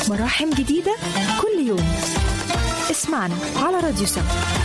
مراحم جديدة كل يوم اسمعنا على راديو سما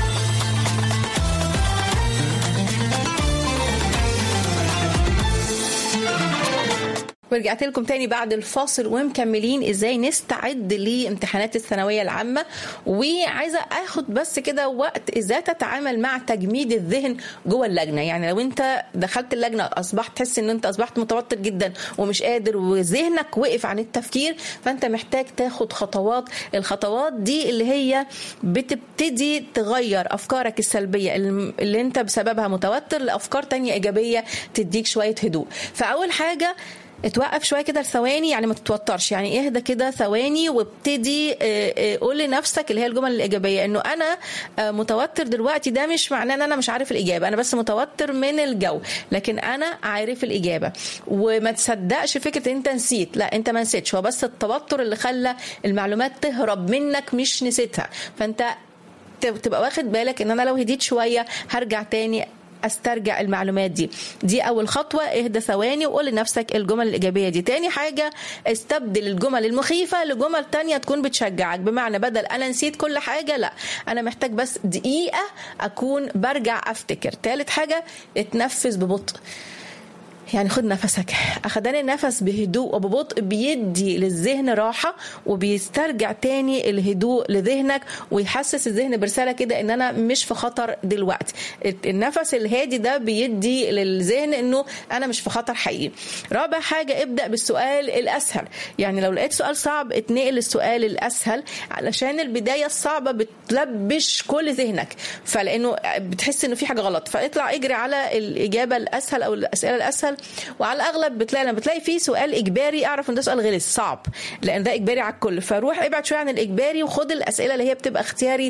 ورجعت لكم تاني بعد الفاصل ومكملين ازاي نستعد لامتحانات الثانويه العامه وعايزه اخد بس كده وقت ازاي تتعامل مع تجميد الذهن جوه اللجنه يعني لو انت دخلت اللجنه اصبحت تحس ان انت اصبحت متوتر جدا ومش قادر وذهنك وقف عن التفكير فانت محتاج تاخد خطوات الخطوات دي اللي هي بتبتدي تغير افكارك السلبيه اللي انت بسببها متوتر لافكار تانية ايجابيه تديك شويه هدوء فاول حاجه اتوقف شويه كده لثواني يعني ما تتوترش يعني اهدى كده ثواني وابتدي قول لنفسك اللي هي الجمل الايجابيه انه انا متوتر دلوقتي ده مش معناه ان انا مش عارف الاجابه انا بس متوتر من الجو لكن انا عارف الاجابه وما تصدقش فكره ان انت نسيت لا انت ما نسيتش هو بس التوتر اللي خلى المعلومات تهرب منك مش نسيتها فانت تبقى واخد بالك ان انا لو هديت شويه هرجع تاني استرجع المعلومات دي دي اول خطوه اهدى ثواني وقول لنفسك الجمل الايجابيه دي تاني حاجه استبدل الجمل المخيفه لجمل تانية تكون بتشجعك بمعنى بدل انا نسيت كل حاجه لا انا محتاج بس دقيقه اكون برجع افتكر تالت حاجه اتنفس ببطء يعني خد نفسك اخدان النفس بهدوء وببطء بيدي للذهن راحه وبيسترجع تاني الهدوء لذهنك ويحسس الذهن برساله كده ان انا مش في خطر دلوقتي النفس الهادي ده بيدي للذهن انه انا مش في خطر حقيقي رابع حاجه ابدا بالسؤال الاسهل يعني لو لقيت سؤال صعب اتنقل للسؤال الاسهل علشان البدايه الصعبه بتلبش كل ذهنك فلانه بتحس انه في حاجه غلط فاطلع اجري على الاجابه الاسهل او الاسئله الاسهل وعلى الاغلب بتلاقي لما بتلاقي فيه سؤال اجباري اعرف ان ده سؤال غلس صعب لان ده اجباري على الكل فروح ابعد شويه عن الاجباري وخد الاسئله اللي هي بتبقى اختياري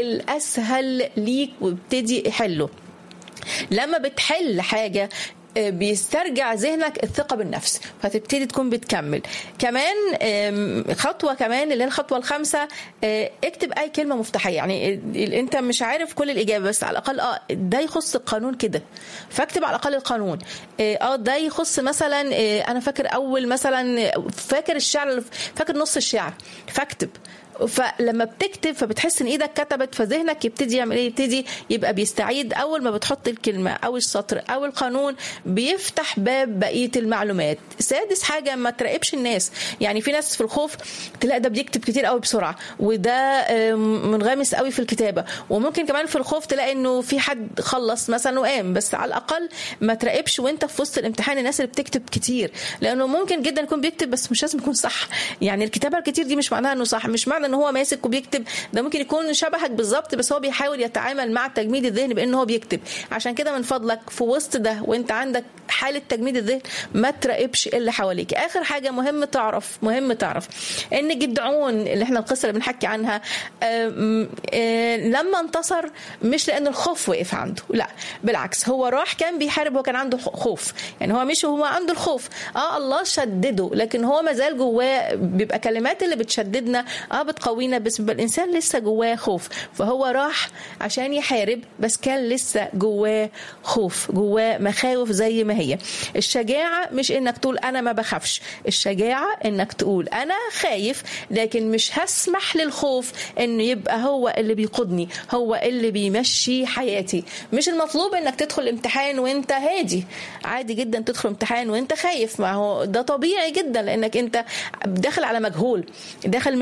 الاسهل ليك وابتدي حله لما بتحل حاجه بيسترجع ذهنك الثقة بالنفس فتبتدي تكون بتكمل كمان خطوة كمان اللي هي الخطوة الخامسة اكتب أي كلمة مفتاحية يعني أنت مش عارف كل الإجابة بس على الأقل اه ده يخص القانون كده فاكتب على الأقل القانون اه ده يخص مثلا أنا فاكر أول مثلا فاكر الشعر فاكر نص الشعر فاكتب فلما بتكتب فبتحس ان ايدك كتبت فذهنك يبتدي يعمل ايه يبتدي يبقى بيستعيد اول ما بتحط الكلمه او السطر او القانون بيفتح باب بقيه المعلومات سادس حاجه ما تراقبش الناس يعني في ناس في الخوف تلاقي ده بيكتب كتير قوي بسرعه وده منغمس قوي في الكتابه وممكن كمان في الخوف تلاقي انه في حد خلص مثلا وقام بس على الاقل ما تراقبش وانت في وسط الامتحان الناس اللي بتكتب كتير لانه ممكن جدا يكون بيكتب بس مش لازم يكون صح يعني الكتابه الكتير دي مش معناها انه صح مش معنى ان هو ماسك وبيكتب ده ممكن يكون شبهك بالظبط بس هو بيحاول يتعامل مع تجميد الذهن بان هو بيكتب عشان كده من فضلك في وسط ده وانت عندك حاله تجميد الذهن ما تراقبش اللي حواليك اخر حاجه مهم تعرف مهم تعرف ان جدعون اللي احنا القصه اللي بنحكي عنها آم آم لما انتصر مش لان الخوف وقف عنده لا بالعكس هو راح كان بيحارب وكان عنده خوف يعني هو مش هو عنده الخوف اه الله شدده لكن هو ما زال جواه بيبقى كلمات اللي بتشددنا اه بتقوينا بس بيبقى الانسان لسه جواه خوف فهو راح عشان يحارب بس كان لسه جواه خوف جواه مخاوف زي ما هي الشجاعه مش انك تقول انا ما بخافش الشجاعه انك تقول انا خايف لكن مش هسمح للخوف انه يبقى هو اللي بيقودني هو اللي بيمشي حياتي مش المطلوب انك تدخل امتحان وانت هادي عادي جدا تدخل امتحان وانت خايف ما هو ده طبيعي جدا لانك انت داخل على مجهول داخل